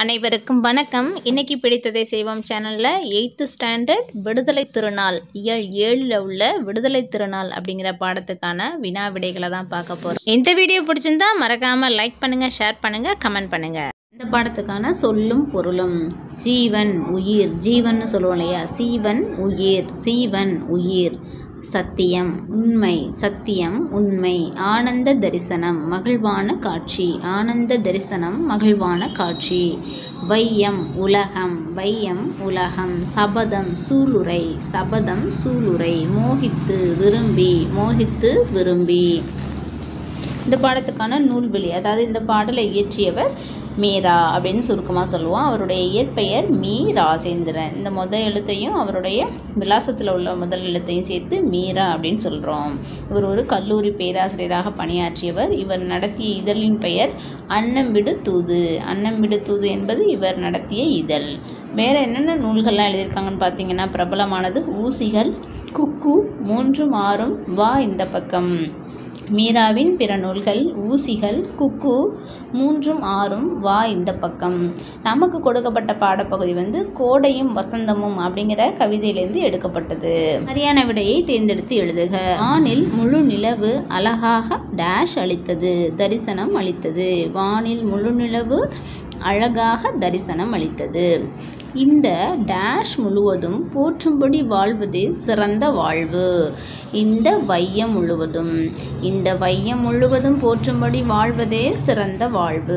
அனைவருக்கும் வணக்கம் இன்னைக்கு பிடித்ததை செய்வோம் சேனலில் எயித்து ஸ்டாண்டர்ட் விடுதலை திருநாள் இயல் ஏழில் உள்ள விடுதலை திருநாள் அப்படிங்கிற பாடத்துக்கான வினா விடைகளை தான் பார்க்க போகிறோம் இந்த வீடியோ பிடிச்சிருந்தா மறக்காமல் லைக் பண்ணுங்கள் ஷேர் பண்ணுங்கள் கமெண்ட் பண்ணுங்கள் இந்த பாடத்துக்கான சொல்லும் பொருளும் ஜீவன் உயிர் ஜீவன் சொல்லுவோம் இல்லையா சீவன் உயிர் சீவன் உயிர் சத்தியம் உண்மை சத்தியம் உண்மை ஆனந்த தரிசனம் மகிழ்வான காட்சி ஆனந்த தரிசனம் மகிழ்வான காட்சி வையம் உலகம் வையம் உலகம் சபதம் சூளுரை சபதம் சூளுரை மோகித்து விரும்பி மோகித்து விரும்பி இந்த பாடத்துக்கான நூல்வெளி அதாவது இந்த பாடலை இயற்றியவர் மீரா அப்படின்னு சுருக்கமாக சொல்லுவோம் அவருடைய இயற்பெயர் மீ ராசேந்திரன் இந்த முதல் எழுத்தையும் அவருடைய விலாசத்தில் உள்ள முதல் எழுத்தையும் சேர்த்து மீரா அப்படின்னு சொல்கிறோம் இவர் ஒரு கல்லூரி பேராசிரியராக பணியாற்றியவர் இவர் நடத்திய இதழின் பெயர் அன்னம்பிடு தூது அன்னம்பிடு தூது என்பது இவர் நடத்திய இதழ் வேறு என்னென்ன நூல்கள்லாம் எழுதியிருக்காங்கன்னு பார்த்தீங்கன்னா பிரபலமானது ஊசிகள் குக்கு மூன்றும் ஆறும் வா இந்த பக்கம் மீராவின் பிற நூல்கள் ஊசிகள் குக்கு மூன்றும் ஆறும் வா இந்த பக்கம் நமக்கு கொடுக்கப்பட்ட பாடப்பகுதி வந்து கோடையும் வசந்தமும் அப்படிங்கிற கவிதையிலேருந்து எடுக்கப்பட்டது சரியான விடையை தேர்ந்தெடுத்து எழுதுக வானில் முழு நிலவு அழகாக டேஷ் அளித்தது தரிசனம் அளித்தது வானில் முழு நிலவு அழகாக தரிசனம் அளித்தது இந்த டேஷ் முழுவதும் போற்றும்படி வாழ்வதே சிறந்த வாழ்வு இந்த வையம் முழுவதும் இந்த வையம் முழுவதும் போற்றும்படி வாழ்வதே சிறந்த வாழ்வு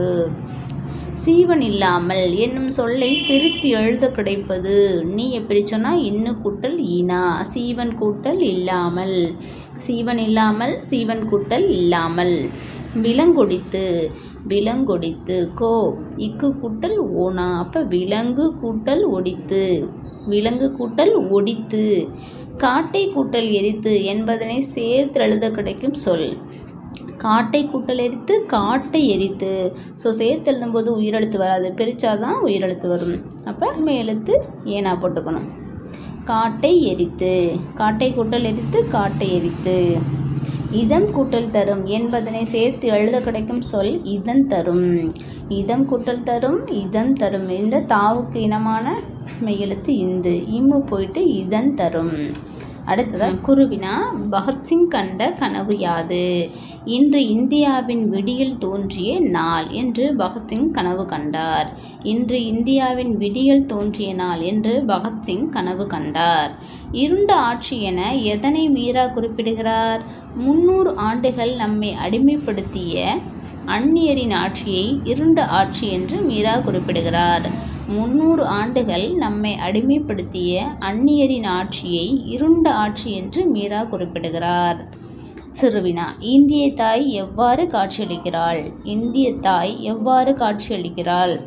சீவன் இல்லாமல் என்னும் சொல்லை பிரித்து எழுத கிடைப்பது நீ எப்படி சொன்னால் இன்னு கூட்டல் ஈனா சீவன் கூட்டல் இல்லாமல் சீவன் இல்லாமல் சீவன் கூட்டல் இல்லாமல் விலங்கொடித்து விலங்கொடித்து கோ இக்கு கூட்டல் ஓனா அப்போ விலங்கு கூட்டல் ஒடித்து விலங்கு கூட்டல் ஒடித்து காட்டை கூட்டல் எரித்து என்பதனை சேர்த்து எழுத கிடைக்கும் சொல் காட்டை கூட்டல் எரித்து காட்டை எரித்து ஸோ சேர்த்து எழுதும்போது உயிரெழுத்து வராது பிரித்தாதான் உயிரெழுத்து வரும் அப்போ உண்மை எழுத்து ஏனா போட்டுக்கணும் காட்டை எரித்து காட்டை கூட்டல் எரித்து காட்டை எரித்து இதம் கூட்டல் தரும் என்பதனை சேர்த்து எழுத கிடைக்கும் சொல் இதன் தரும் இதம் கூட்டல் தரும் இதம் தரும் இந்த தாவுக்கு இனமான மெய்யெழுத்து இந்து இம்மு போயிட்டு இதன் தரும் அடுத்ததான் குருவினா பகத்சிங் கண்ட கனவு யாது இன்று இந்தியாவின் விடியல் தோன்றிய நாள் என்று பகத்சிங் கனவு கண்டார் இன்று இந்தியாவின் விடியல் தோன்றிய நாள் என்று பகத்சிங் கனவு கண்டார் இருண்ட ஆட்சி என எதனை மீரா குறிப்பிடுகிறார் முன்னூறு ஆண்டுகள் நம்மை அடிமைப்படுத்திய அந்நியரின் ஆட்சியை இருண்ட ஆட்சி என்று மீரா குறிப்பிடுகிறார் முன்னூறு ஆண்டுகள் நம்மை அடிமைப்படுத்திய அந்நியரின் ஆட்சியை இருண்ட ஆட்சி என்று மீரா குறிப்பிடுகிறார் சிறுவினா இந்திய தாய் எவ்வாறு காட்சியளிக்கிறாள் இந்திய தாய் எவ்வாறு காட்சியளிக்கிறாள்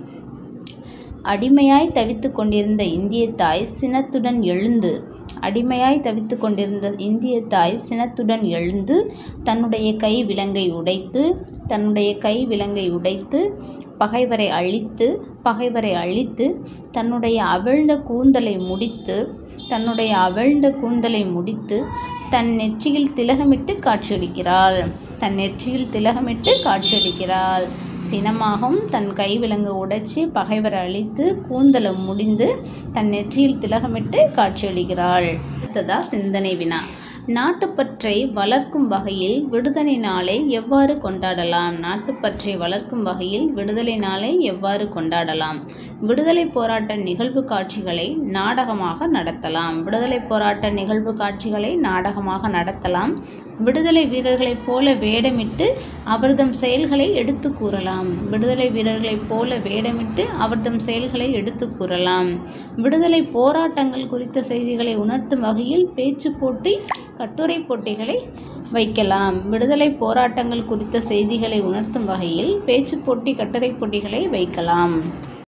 அடிமையாய் தவித்து கொண்டிருந்த இந்திய தாய் சினத்துடன் எழுந்து அடிமையாய் தவித்து கொண்டிருந்த இந்திய தாய் சினத்துடன் எழுந்து தன்னுடைய கை விலங்கை உடைத்து தன்னுடைய கை விலங்கை உடைத்து பகைவரை அழித்து பகைவரை அழித்து தன்னுடைய அவிழ்ந்த கூந்தலை முடித்து தன்னுடைய அவிழ்ந்த கூந்தலை முடித்து தன் நெற்றியில் திலகமிட்டு காட்சியளிக்கிறாள் தன் நெற்றியில் திலகமிட்டு காட்சியளிக்கிறாள் சினமாகவும் தன் கை விலங்கு உடைச்சி பகைவரை அழித்து கூந்தலை முடிந்து தன் நெற்றியில் திலகமிட்டு காட்சியளிக்கிறாள் அடுத்ததா சிந்தனை வினா நாட்டுப்பற்றை வளர்க்கும் வகையில் விடுதலை நாளை எவ்வாறு கொண்டாடலாம் நாட்டுப்பற்றை வளர்க்கும் வகையில் விடுதலை நாளை எவ்வாறு கொண்டாடலாம் விடுதலை போராட்ட நிகழ்வு காட்சிகளை நாடகமாக நடத்தலாம் விடுதலை போராட்ட நிகழ்வு காட்சிகளை நாடகமாக நடத்தலாம் விடுதலை வீரர்களைப் போல வேடமிட்டு அவர்தம் செயல்களை எடுத்து கூறலாம் விடுதலை வீரர்களைப் போல வேடமிட்டு அவர்தம் செயல்களை எடுத்து கூறலாம் விடுதலை போராட்டங்கள் குறித்த செய்திகளை உணர்த்தும் வகையில் பேச்சு போட்டி கட்டுரை போட்டிகளை வைக்கலாம் விடுதலை போராட்டங்கள் குறித்த செய்திகளை உணர்த்தும் வகையில் பேச்சு போட்டி கட்டுரை போட்டிகளை வைக்கலாம்